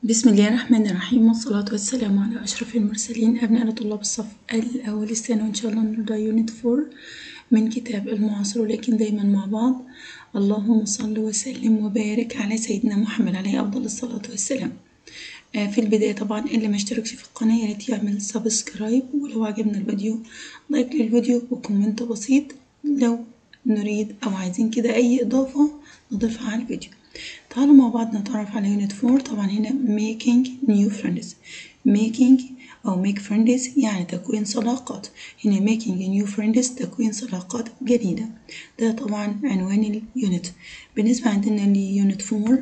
بسم الله الرحمن الرحيم والصلاة والسلام على أشرف المرسلين أبناء طلاب الصف الأول الثانوي إن شاء الله النهاردة يونت فور من كتاب المعاصر ولكن دايما مع بعض اللهم صل وسلم وبارك على سيدنا محمد عليه أفضل الصلاة والسلام آه، في البداية طبعا اللي ما اشتركش في القناة يا ريت يعمل سبسكرايب ولو عجبنا الفيديو لايك للفيديو وكومنت بسيط لو نريد أو عايزين كده أي إضافة نضيفها على الفيديو تعالوا مع بعض نتعرف على يونت فور طبعا هنا making new friends making أو make friends يعني تكوين صداقات هنا making new friends تكوين صداقات جديدة ده طبعا عنوان اليونت بالنسبة عندنا ليونت فور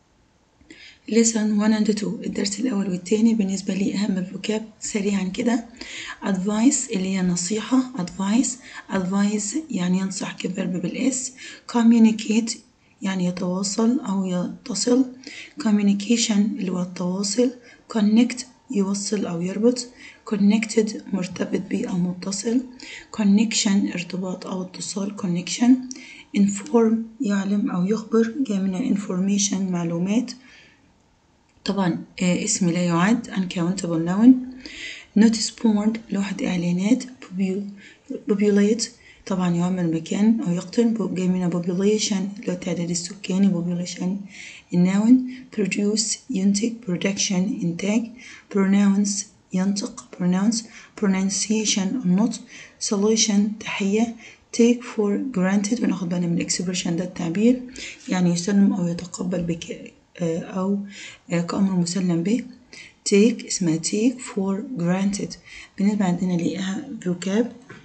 lesson 1 and 2 الدرس الأول والتاني بالنسبة لي أهم الفوكاب سريعا كده advice اللي هي نصيحة advice advice يعني ينصح كفيرب بالإس communicate يعني يتواصل أو يتصل communication اللي هو التواصل connect يوصل أو يربط connected مرتبط بيه أو متصل connection ارتباط أو اتصال connection inform يعلم أو يخبر جاي من information معلومات طبعا آه، اسم لا يعد uncountable noun notice board لوحة إعلانات populate طبعا يعمل مكان أو يقطن جاي من population اللي هو التعداد السكاني population النون produce ينتج production إنتاج pronounce ينطق pronounce pronunciation النطق solution تحية take for granted وناخد بالنا من expression ده التعبير يعني يسلم أو يتقبل بك آه، أو آه، كأمر مسلم به take اسمها take for granted بالنسبة عندنا ليها vocab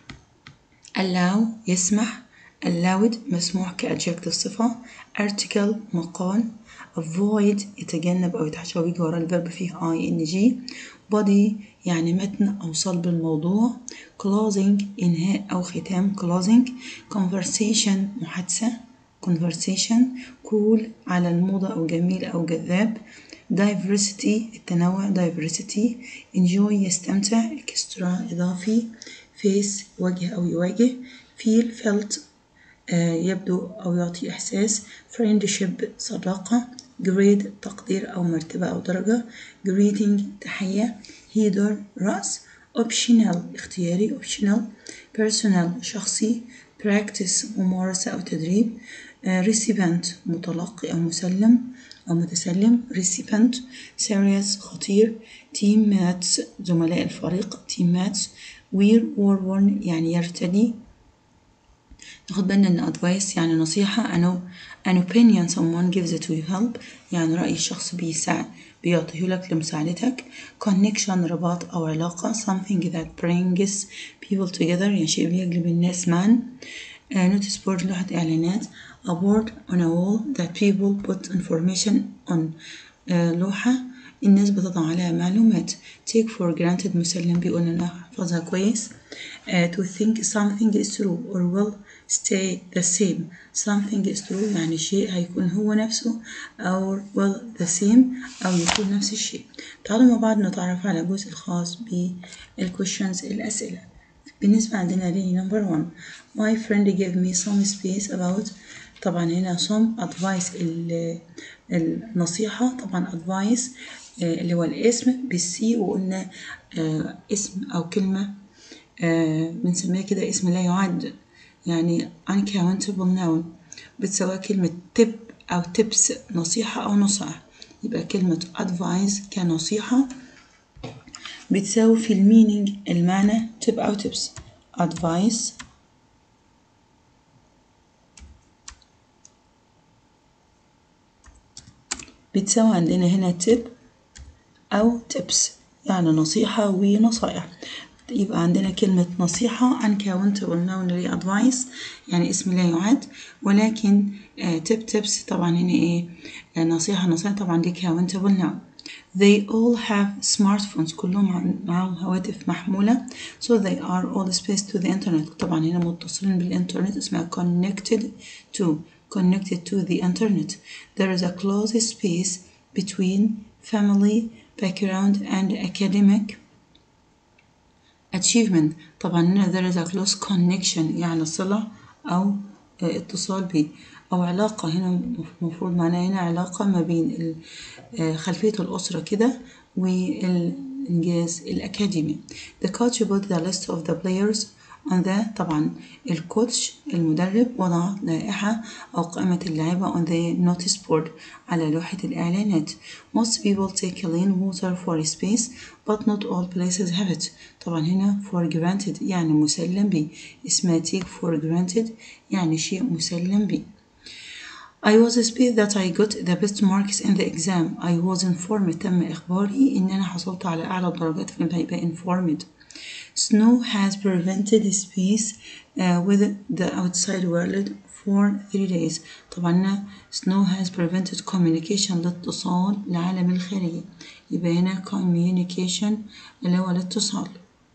allow يسمح allowed مسموح كadjective صفة article مقال avoid يتجنب أو يتحاشى ويجي ورا الفيرب فيه ing body يعني متن أو صلب الموضوع closing إنهاء أو ختام closing conversation محادثة conversation cool على الموضة أو جميل أو جذاب diversity التنوع diversity enjoy يستمتع extra إضافي face وجه أو يواجه feel felt آه، يبدو أو يعطي إحساس friendship صداقة grade تقدير أو مرتبة أو درجة greeting تحية header رأس optional اختياري optional personal شخصي practice ممارسة أو تدريب آه، recipient متلقي أو مسلم أو متسلم recipient serious خطير teammates زملاء الفريق teammates wear or worn يعني يرتدي ناخد بالنا ان advice يعني نصيحة أنا an opinion someone gives it to you help يعني رأي الشخص بيساعد بيعطيه لك لمساعدتك connection رباط أو علاقة something that brings people together يعني شيء بيجلب الناس معا uh, notice board لوحة إعلانات a board on a wall that people put information on uh, لوحة الناس بتضع عليها معلومات take for granted مسلم بيقول أنا أحفظها كويس uh, to think something is true or will stay the same something is true يعني شيء هيكون هو نفسه أو will the same أو يكون نفس الشيء تعالوا مع بعض نتعرف على الجزء الخاص بالquestions الأسئلة بالنسبة عندنا لي number one my friend gave me some space about طبعا هنا some advice ال- النصيحة طبعا advice آه، اللي هو الاسم بالسي وقلنا آه، اسم أو كلمة آه، بنسميها كده اسم لا يعد يعني uncountable noun بتساوي كلمة tip أو tips نصيحة أو نصائح يبقى كلمة advice كنصيحة بتساوي في المينينج المعنى tip أو tips advice بتساوي عندنا هنا tip أو tips يعني نصيحة ونصائح يبقى عندنا كلمة نصيحة uncountable noun اللي هي advice يعني اسم لا يعد ولكن آه tip tips طبعا هنا ايه آه نصيحة نصائح طبعا دي countable noun They all have smartphones كلهم عن- معاهم هواتف محمولة so they are all spaced to the internet طبعا هنا متصلين بالإنترنت اسمها connected to connected to the internet there is a close space between family background and academic achievement طبعا هنا there is a close connection يعني صلة أو آه، اتصال ب أو علاقة هنا المفروض معناها هنا علاقة ما بين ال- آه، خلفية الأسرة كده والإنجاز الأكاديمي The coach put the list of the players on the طبعا الكوتش المدرب وضع لائحة أو قائمة اللاعبة on the notice board على لوحة الإعلانات Most people take clean water for space but not all places have it طبعا هنا for granted يعني مسلم به اسمها take for granted يعني شيء مسلم به I was pleased that I got the best marks in the exam. I was informed تم إخباري إن أنا حصلت على أعلى الدرجات في الامتحان يبقى informed. Snow has prevented space uh, with the outside world for three days. طبعا هنا snow has prevented communication الاتصال العالم الخارجي يبقى هنا communication اللي هو الاتصال.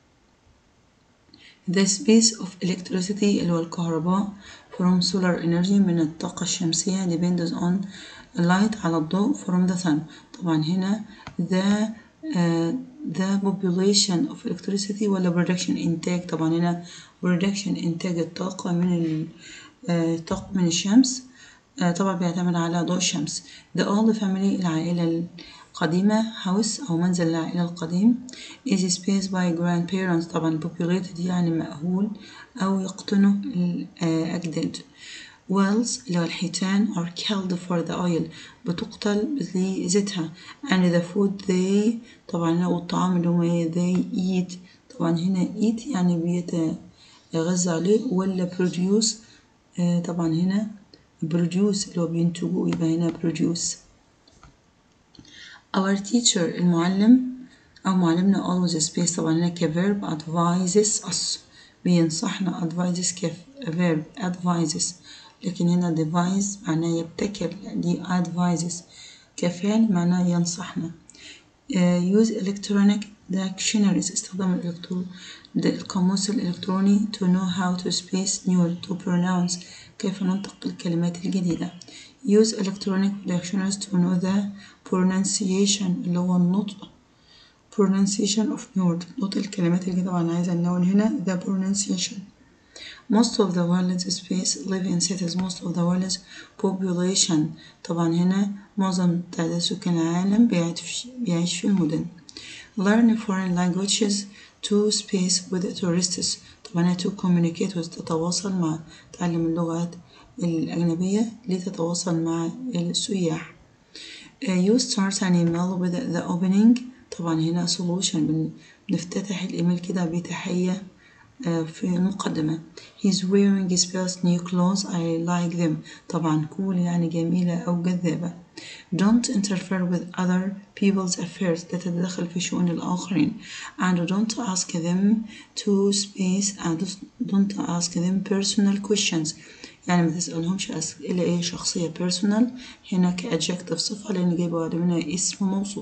The space of electricity اللي هو الكهرباء from solar energy من الطاقة الشمسية depends on light على الضوء from the sun طبعا هنا the uh, the population of electricity ولا production إنتاج طبعا هنا production إنتاج الطاقة من ال- آه، الطاقة من الشمس آه، طبعا بيعتمد على ضوء الشمس the old family العائلة القديمة house أو منزل العائلة القديم is spaced by grandparents طبعا populated يعني مأهول أو يقطنه الأجداد wells اللي هو الحيتان are killed for the oil بتقتل لزيتها and the food they طبعا هو الطعام اللي هو they eat طبعا هنا eat يعني بيتغذى عليه ولا produce آه، طبعا هنا produce اللي هو بينتجوه يبقى هنا produce our teacher المعلم أو معلمنا always space طبعا هنا كverb advises us بينصحنا advises كف verb advises لكن هنا devise معناه يبتكر دي advises كفعل معناه ينصحنا uh, use electronic dictionaries استخدام الإلكترو القاموس الإلكتروني to know how to space new to pronounce كيف ننطق الكلمات الجديدة use electronic dictionaries to know the pronunciation اللي هو النطق pronunciation of word نطق الكلمات الجديدة طبعا عايزة النون هنا the pronunciation most of the world's space live in cities most of the world's population طبعا هنا معظم تعداد سكان العالم بيعيش بيعيش في المدن learn foreign languages to space with tourists طبعا to communicate with تتواصل مع تعلم اللغات الأجنبية لتتواصل مع السياح Uh, you start an email with the opening طبعا هنا solution بن- بنفتتح الإيميل كده بتحية آه، في المقدمة he's wearing special new clothes I like them طبعا cool يعني جميلة أو جذابة don't interfere with other people's affairs لا تتدخل في شؤون الآخرين and don't ask them to space and don't ask them personal questions يعني ما تسألهمش أسئلة إيه شخصية personal هنا كadjective صفة لأن جايبة بعد منها اسم موصوف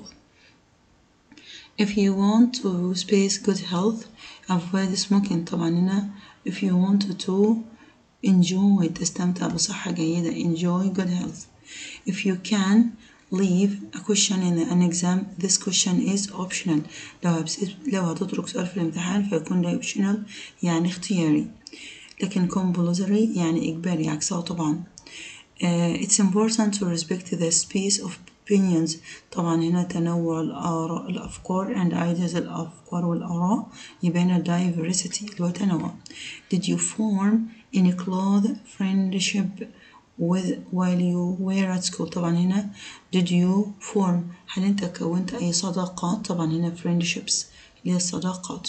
if you want to space good health avoid smoking طبعا هنا if you want to enjoy تستمتع بصحة جيدة enjoy good health if you can leave a question in an exam this question is optional لو هبسيط لو هتترك سؤال في الامتحان فيكون ده optional يعني اختياري لكن compulsory يعني إجباري عكسها طبعا Uh, it's important to respect the space of opinions طبعا هنا تنوع الآراء الأفكار and ideas الأفكار والآراء يبقى هنا diversity اللي هو تنوع Did you form any close friendship with while you were at school طبعا هنا did you form هل أنت كونت أي صداقات طبعا هنا friendships اللي هي الصداقات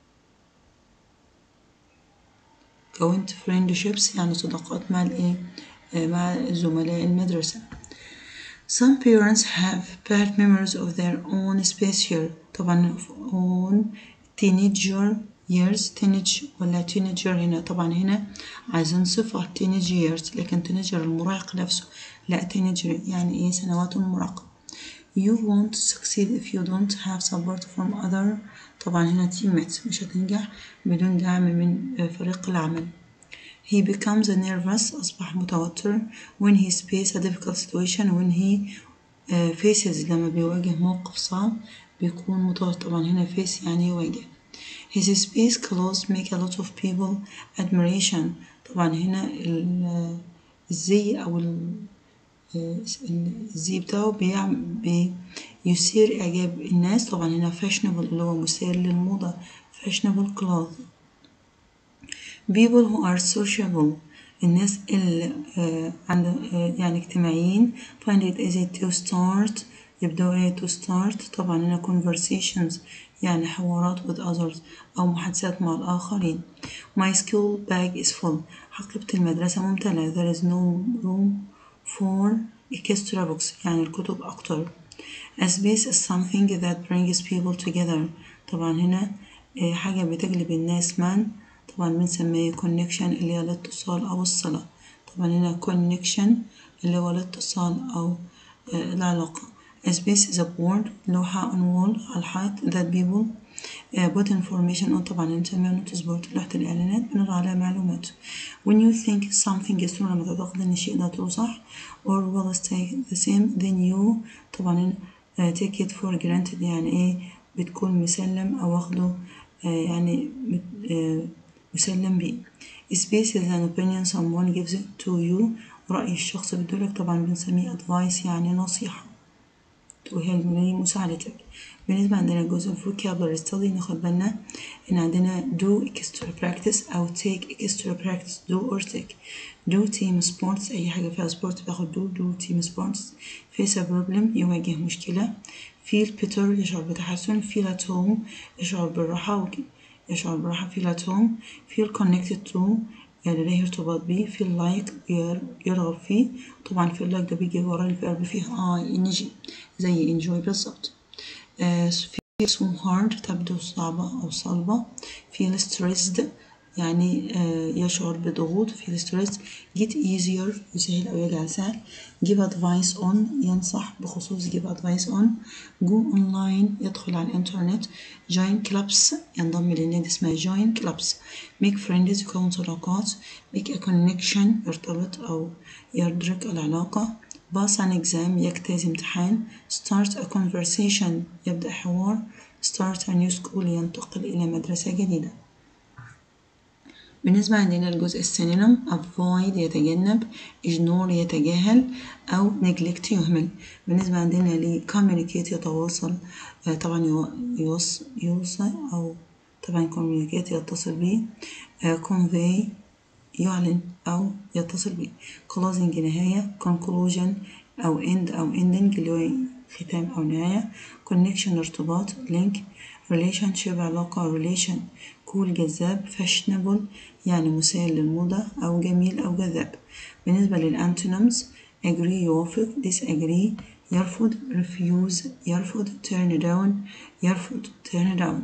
كونت friendships يعني صداقات مع الإيه آه، مع زملاء المدرسة Some parents have bad memories of their own space here طبعا own teenager years teenage ولا teenager هنا طبعا هنا عايزين صفة teenage years لكن teenager المراهق نفسه لا teenager يعني ايه سنوات المراهقة You won't succeed if you don't have support from other طبعا هنا teammates مش هتنجح بدون دعم من آه، فريق العمل He becomes nervous أصبح متوتر when he faces a difficult situation when he uh, faces لما بيواجه موقف صعب بيكون متوتر طبعا هنا face يعني يواجه His space clothes make a lot of people admiration طبعا هنا ال- الزي أو ال- آه، الزي بتاعه بيعمل بيثير إعجاب الناس طبعا هنا fashionable اللي هو مثير للموضة fashionable clothes people who are sociable الناس اللي آه، عند آه، يعني اجتماعيين find it easy to start يبدأوا ايه to start طبعا هنا conversations يعني حوارات with others أو محادثات مع الآخرين my school bag is full حقيبة المدرسة ممتلئة there is no room for extra books يعني الكتب أكتر A space is something that brings people together طبعا هنا آه، حاجة بتجلب الناس معا طبعا بنسميه connection اللي هي الاتصال أو الصلة طبعا هنا connection اللي هو الاتصال أو آه، العلاقة A space is a board لوحة on wall على الحائط that people uh, put information on طبعا نسميها notice board لوحة الإعلانات بنضع عليها معلومات when you think something is true لما تعتقد إن الشيء ده true صح or will stay the same then you طبعا uh, take it for granted يعني إيه بتكون مسلم أو واخده uh, يعني مت- uh, مسلم بيه space is an opinion someone gives it to you رأي الشخص بدولك طبعا بنسميه advice يعني نصيحة وهي مساعدتك بالنسبة عندنا جزء vocabulary study ناخد بالنا إن عندنا do extra practice أو take extra practice do or take do team sports أي حاجة فيها سبورت باخد do do team sports face a problem يواجه مشكلة feel better يشعر بتحسن feel at home يشعر بالراحة وك- يشعر بالراحة feel at home feel connected to يعني لديه ارتباط بيه feel like ير- يرغب فيه طبعا feel like ده بيجي ورا الفعل فيه I N G زي enjoy بالظبط آه، feel so hard تبدو صعبة أو صلبة feel stressed يعني آه، يشعر بضغوط feel stressed get easier يسهل أو يجعل سهل give advice on ينصح بخصوص give advice on go online يدخل على الإنترنت join clubs ينضم لنادي اسمها join clubs make friends يكون صداقات make a connection يرتبط أو يدرك العلاقة pass an exam يجتاز امتحان start a conversation يبدأ حوار start a new school ينتقل إلى مدرسة جديدة بالنسبة عندنا الجزء السينونيم avoid يتجنب ignore يتجاهل أو neglect يهمل بالنسبة عندنا ل communicate يتواصل آه، طبعا يو- يوص يوصل أو طبعا communicate يتصل به آه، convey يعلن أو يتصل به closing نهاية conclusion أو end أو ending اللي هو ختام أو نهاية connection ارتباط link relationship علاقة relation cool جذاب fashionable يعني مسائل للموضة أو جميل أو جذاب بالنسبة للأنتونيمز agree يوافق disagree يرفض refuse يرفض turn down يرفض turn down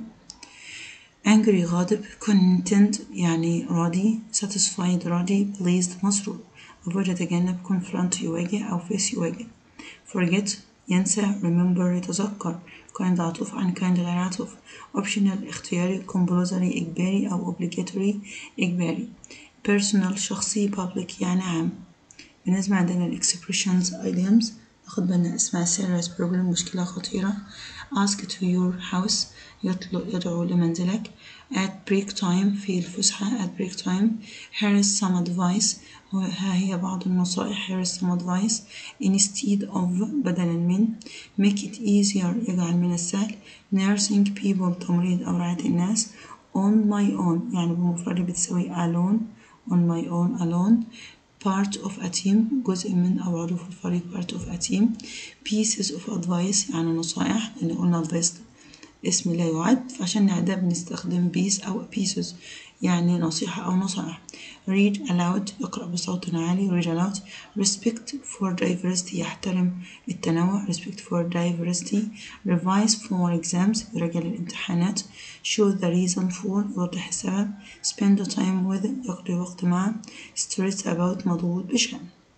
angry غاضب content يعني راضي satisfied راضي pleased مسرور avoid يتجنب confront يواجه أو face يواجه forget ينسى remember يتذكر kind عطوف عن kind غير عطوف optional اختياري compulsory إجباري أو obligatory إجباري personal شخصي public يعني عام بالنسبة عندنا ال expressions idioms ناخد بالنا اسمها serious problem مشكلة خطيرة ask to your house يطلب يدعو لمنزلك at break time في الفسحة at break time here is some advice ها هي بعض النصائح here is some advice instead of بدلا من make it easier يجعل من السهل nursing people تمريض أو رعاية الناس on my own يعني بمفردة بتساوي alone on my own alone part of a team جزء من أو عضو في الفريق part of a team pieces of advice يعني نصائح لأن قلنا advice اسم لا يعد فعشان نعدها بنستخدم piece أو pieces يعني نصيحة أو نصائح read aloud يقرأ بصوت عالي read aloud respect for diversity يحترم التنوع respect for diversity revise for exams يراجع للامتحانات show the reason for يوضح السبب spend time with يقضي وقت معه stress about مضغوط بشأن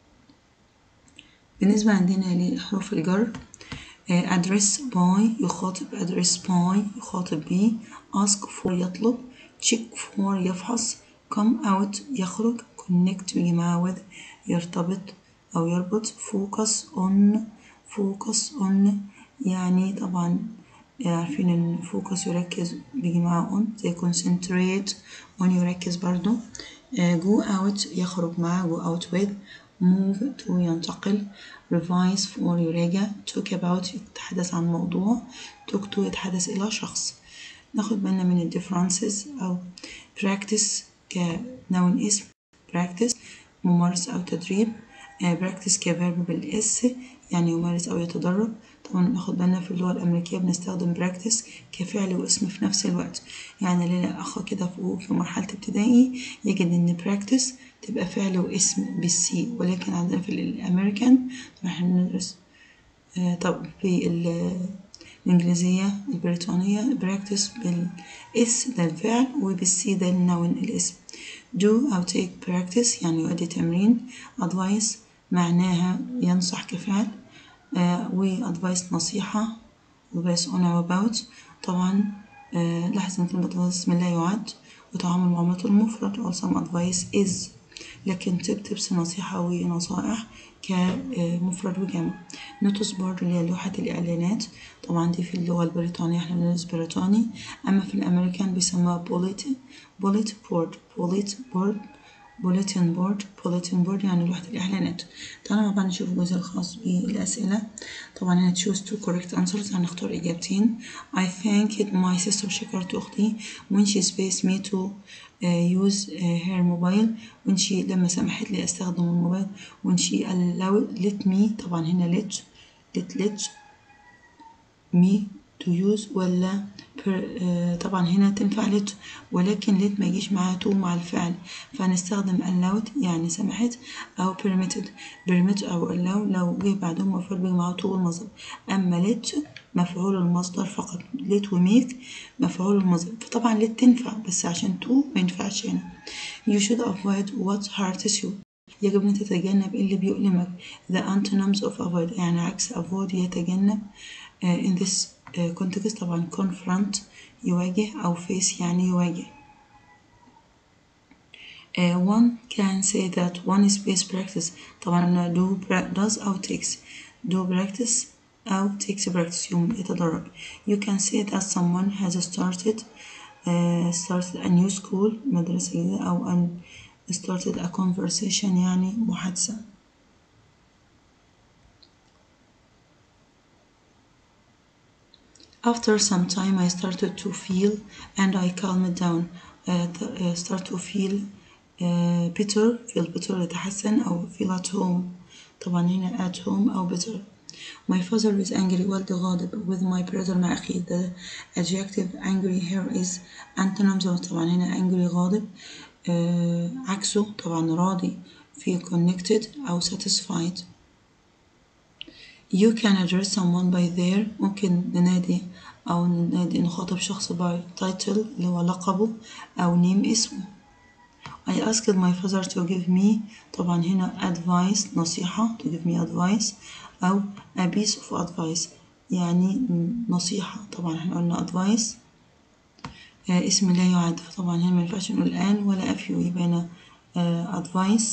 بالنسبة عندنا لحروف الجر آه، address by يخاطب address by يخاطب به ask for يطلب check for يفحص come out يخرج connect بيجي معاه with يرتبط أو يربط focus on focus on يعني طبعا عارفين ان focus يركز بيجي معاه on زي concentrate on يركز برضو آه، go out يخرج معاه go out with move to ينتقل revise for يراجع talk about يتحدث عن موضوع talk to يتحدث إلى شخص ناخد بالنا من ال differences أو practice كنون اسم practice ممارسة أو تدريب آه practice كفيرب بالإس يعني يمارس أو يتدرب طبعا ناخد بالنا في اللغة الأمريكية بنستخدم practice كفعل واسم في نفس الوقت يعني لنا أخ كده فوق في مرحلة ابتدائي يجد إن practice تبقى فعل واسم بالسي ولكن عندنا في الأمريكان احنا بندرس آه طب في الإنجليزية البريطانية براكتس بالإس ده الفعل وبالسي ده النون الاسم do أو take practice يعني يؤدي تمرين advice معناها ينصح كفعل آه و advice نصيحة advice on or about طبعا آه لاحظ إن كلمة advice من لا يعد وتعامل معاملة المفرد or some advice is لكن تب تبس نصيحة ونصائح كمفرد وجمع نوتس بورد اللي هي لوحة الإعلانات طبعا دي في اللغة البريطانية احنا بندرس بريطاني أما في الأمريكان بيسموها بوليت بوليت بورد بوليت بورد بوليتين بورد بوليتين بورد يعني لوحة الإعلانات تعالوا مع بعض نشوف الجزء الخاص بالأسئلة طبعا هنا choose two correct answers هنختار إجابتين I thanked my sister شكرت أختي when she spaced me to uh, use uh, her mobile when she لما سمحت لي أستخدم الموبايل when she allowed let me طبعا هنا let let let me to use ولا per, uh, طبعا هنا تنفع let ولكن let ما يجيش معاها to مع الفعل فهنستخدم allowed يعني سمحت أو permitted permit أو allow لو جه بعدهم مفعول بيجي معاه to المصدر أما let مفعول المصدر فقط let و make مفعول المصدر فطبعا let تنفع بس عشان to ما ينفعش هنا you should avoid what hurts you يجب أن تتجنب اللي بيؤلمك the antonyms of avoid يعني عكس avoid يتجنب uh, in this uh, context طبعا confront يواجه أو face يعني يواجه uh, one can say that one space practice طبعا do does أو takes do practice أو takes practice يوم يتدرب you can say that someone has started uh, started a new school مدرسة جديدة أو an started a conversation يعني محادثة After some time I started to feel and I calmed down uh, start to feel uh, better feel better يتحسن أو feel at home طبعا هنا at home أو better My father is angry والدي غاضب with my brother مع أخي the adjective angry here is antonyms طبعا هنا angry غاضب آه عكسه طبعا راضي في connected أو satisfied you can address someone by their ممكن ننادي أو ننادي نخاطب شخص by title اللي هو لقبه أو name اسمه I asked my father to give me طبعا هنا advice نصيحة to give me advice أو a piece of advice يعني نصيحة طبعا احنا قلنا advice آه اسم لا يعد طبعا هنا مينفعش نقول الآن ولا أفيو يبقى هنا آه advice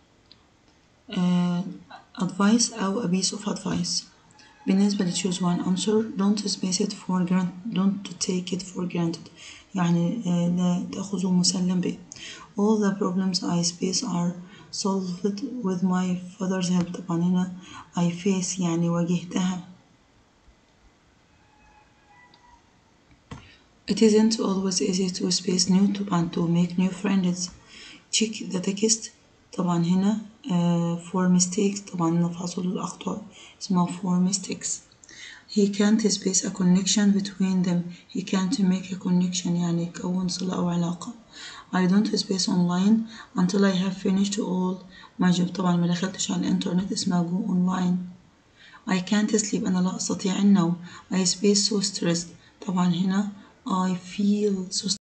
آه advice أو a piece of advice بالنسبة ل choose one answer don't space it for granted don't take it for granted يعني لا تأخذه مسلم به all the problems I space are solved with my father's help طبعا هنا I face يعني واجهتها It isn't always easy to space new طبعا to make new friends check the text طبعا هنا uh, for mistakes طبعا نفحص له الأخطاء اسمها for mistakes he can't space a connection between them he can't make a connection يعني يكون صلة أو علاقة I don't space online until I have finished all my job طبعا ما دخلتش على الإنترنت اسمها go online I can't sleep أنا لا أستطيع النوم I space so stressed طبعا هنا I feel so